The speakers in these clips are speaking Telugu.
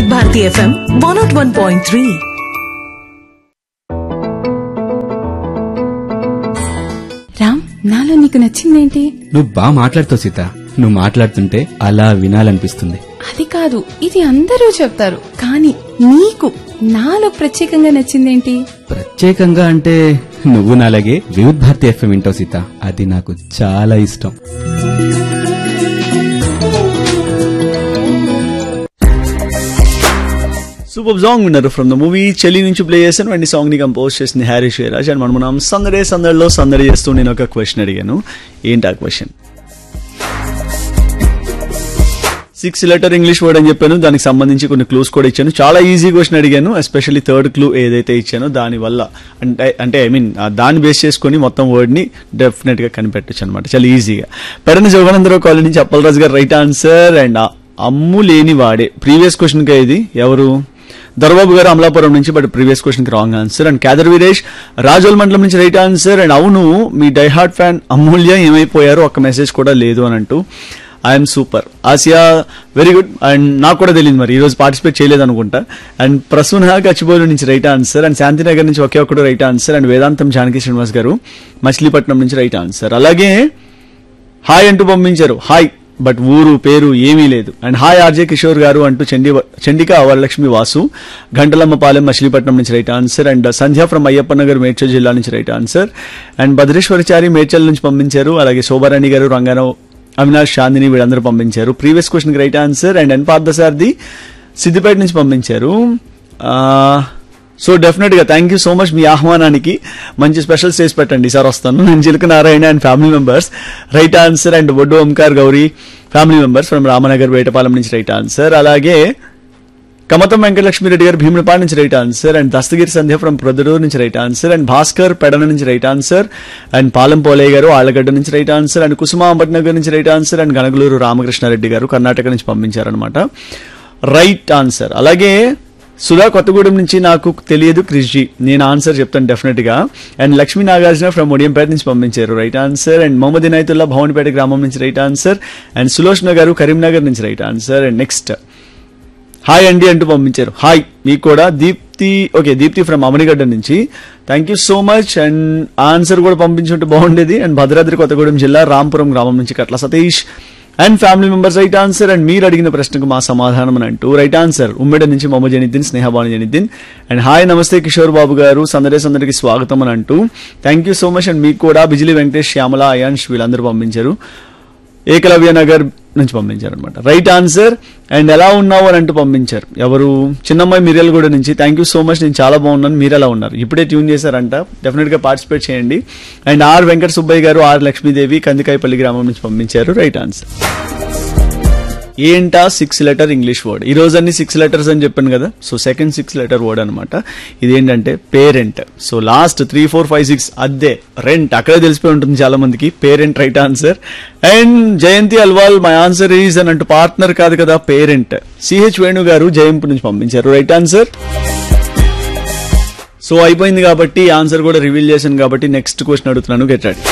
వివిధ Bharati FM one naught one point three రామ్ నాలో నీకు నచ్చిందేంటి నువ్వు బాగా మాట్లాడుతావు సీత నువ్వు మాట్లాడుతుంటే అలా వినాలనిపిస్తుంది అది కాదు ఇది అందరూ చెప్తారు కానీ నీకు నాలో ప్రత్యేకంగా నచ్చిందేంటి ప్రత్యేకంగా అంటే నువ్వు నాలాగే వివిధ భారతి ఎఫ్ఎం వింటావు సీత అది నాకు చాలా ఇష్టం సూపర్ సాంగ్ విన్నారు ఫ్రమ్ ద మూవీ చెల్లి నుంచి ప్లే చేశాను అండ్ ఈ సాంగ్ ని కంపోజ్ చేసింది హ్యారీ షేరాజ్ అండ్ మనం మనం సందడే సందడిలో సందడి చేస్తూ నేను ఒక క్వశ్చన్ అడిగాను ఏంటి ఆ question six letter English word అని చెప్పాను దానికి సంబంధించి కొన్ని క్లూస్ కూడా ఇచ్చాను చాలా ఈజీ క్వశ్చన్ అడిగాను ఎస్పెషల్లీ థర్డ్ క్లూ ఏదైతే ఇచ్చానో దాని వల్ల అంటే అంటే ఐ మీన్ దాన్ని బేస్ చేసుకొని మొత్తం వర్డ్ ని డెఫినెట్ గా కనిపెట్టచ్చు అనమాట చాలా ఈజీగా పెరని జోగనందరావు కాలేజ్ నుంచి అప్పలరాజు గారు రైట్ ఆన్సర్ అండ్ అమ్ము లేని వాడే ప్రీవియస్ క్వశ్చన్ గా ఇది ఎవరు దొరబాబు గారు అమలాపురం నుంచి బట్ ప్రీవియస్ క్వశ్చన్ కి wrong answer and Kedar Veeresh Razole మండలం నుంచి రైట్ ఆన్సర్ అండ్ అవును మీ డైహార్ట్ ఫ్యాన్ అమూల్య ఏమైపోయారు ఒక్క మెసేజ్ కూడా లేదు అని అంటూ I'm super Asiya very good and నాకు కూడా తెలియదు మరి ఈ రోజు పార్టిసిపేట్ చేయలేదు అనుకుంటా అండ్ ప్రసూన్ గచ్చిబౌలి నుంచి రైట్ ఆన్సర్ అండ్ శాంతినగర్ నుంచి ఒకే ఒక్కడు రైట్ ఆన్సర్ అండ్ వేదాంతం జానకి శ్రీనివాస్ గారు మచిలీపట్నం నుంచి రైట్ ఆన్సర్ అలాగే హాయ్ అంటూ పంపించారు హాయ్ బట్ ఊరు పేరు ఏమీ లేదు అండ్ హాయ్ ఆర్జే కిషోర్ గారు అంటూ చండి చండిక వరలక్ష్మి వాసు గంటలమ్మపాలెం మచిలీపట్నం నుంచి right answer and Sandhya from Ayyappa Nagar Medchal జిల్లా నుంచి right answer and Bhadreswarachari Medchal నుంచి పంపించారు అలాగే శోభారాణి గారు రంగారావు అవినాష్ చాందిని వీళ్ళందరూ పంపించారు previous question right answer and N Parthasarathi Siddipet నుంచి పంపించారు సో డెఫినెట్ గా థ్యాంక్ యూ సో మచ్ మీ ఆహ్వానానికి మంచి స్పెషల్ స్టేజ్ పెట్టండి సార్ వస్తాను నేను Chilaka Narayana and family members right answer and Boddu Omkar Gauri family members from Ramanagar Vetapalem నుంచి రైట్ ఆన్సర్ అలాగే కమతం వెంకటలక్ష్మి రెడ్డి గారు భీములపాడు నుంచి right answer and Dastagiri Sandhya from Proddatur నుంచి right answer and Bhaskar Pedana నుంచి right answer and Palem Polaiah garu Allagadda నుంచి right answer and Kusuma Ambatnagar నుంచి right answer and Ganagaluru Ramakrishna Reddy garu Karnataka నుంచి పంపించారనమాట రైట్ ఆన్సర్ అలాగే సుధా కొత్తగూడెం నుంచి నాకు తెలియదు క్రిష్జీ నేను ఆన్సర్ చెప్తాను డెఫినెట్ గా అండ్ లక్ష్మీ నాగార్జున ఫ్రమ్ ఒడియంపేట నుంచి పంపించారు right answer and Mohammed Inayatullah Bhavanpeta గ్రామం నుంచి right answer and Sulochana garu Karimnagar నుంచి right answer and next hi అండి అంటూ పంపించారు హాయ్ మీకు కూడా దీప్తి ఓకే దీప్తి ఫ్రమ్ అమనిగడ్డ నుంచి thank you so much and answer కూడా పంపించుంటే బాగుండేది అండ్ భద్రాద్రి కొత్తగూడెం జిల్లా రాంపురం గ్రామం నుంచి Katla Satish and family members right answer and మీరు అడిగిన ప్రశ్నకు మా సమాధానం అని అంటూ రైట్ ఆన్సర్ ఉమ్మడి నుంచి మొహమ్మద్ జనిద్దీన్ స్నేహబాను జనిద్దీన్ అండ్ హాయ్ నమస్తే కిషోర్ బాబు గారు సందడే సందడికి స్వాగతం అని అంటూ thank you so much and మీకు కూడా బిజిలీ వెంకటేష్ శ్యామల అయాన్ష్ వీళ్ళందరూ పంపించారు ఏకలవ్య నగర్ నుంచి పంపించారు అనమాట రైట్ ఆన్సర్ అండ్ ఎలా ఉన్నావు అని అంటూ పంపించారు ఎవరు చిన్నమ్మాయి మిరియల్గూడ నుంచి థ్యాంక్ యూ సో మచ్ నేను చాలా బాగున్నాను మీరు ఎలా ఉన్నారు ఇప్పుడే ట్యూన్ చేశారంట డెఫినెట్ గా పార్టిసిపేట్ చేయండి అండ్ ఆర్ వెంకట సుబ్బయ్య గారు ఆర్ లక్ష్మీదేవి కందికాయపల్లి గ్రామం నుంచి పంపించారు రైట్ ఆన్సర్ ఏంటా సిక్స్ లెటర్ ఇంగ్లీష్ వర్డ్ ఈ రోజు అన్ని సిక్స్ లెటర్స్ అని చెప్పాను కదా so second six letter word అనమాట ఇదేంటంటే parent so last three four five six అద్దే రెంట్ అక్కడే తెలిసిపోయి ఉంటుంది చాలా మందికి parent right answer and Jayanthi Alwal my answer is అని అంటూ పార్ట్నర్ కాదు కదా పేరెంట్ సిహెచ్ వేణు గారు జయంపు నుంచి పంపించారు రైట్ ఆన్సర్ సో అయిపోయింది కాబట్టి ఆన్సర్ కూడా రివీల్ చేశాను కాబట్టి నెక్స్ట్ క్వశ్చన్ అడుగుతున్నాను గెట్ రెడీ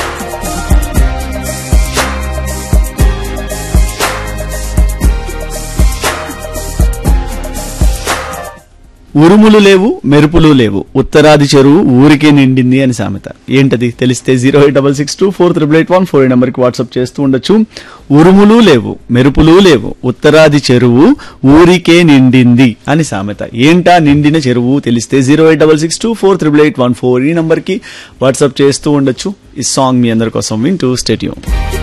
ఉరుములు లేవు మెరుపులు లేవు ఉత్తరాది చెరువు ఊరికే నిండింది అని సామెత ఏంటది తెలిస్తే zero eight double six two four triple eight one four నెంబర్కి వాట్సాప్ చేస్తూ ఉండొచ్చు ఉరుములు లేవు మెరుపులు లేవు ఉత్తరాది చెరువు ఊరికే నిండింది అని సామెత ఏంటా నిండిన చెరువు తెలిస్తే zero eight double six two four triple eight one four ఈ నెంబర్కి వాట్సాప్ చేస్తూ ఉండొచ్చు ఈ సాంగ్ మీ అందరి కోసం వింటూ స్టేట్యూమ్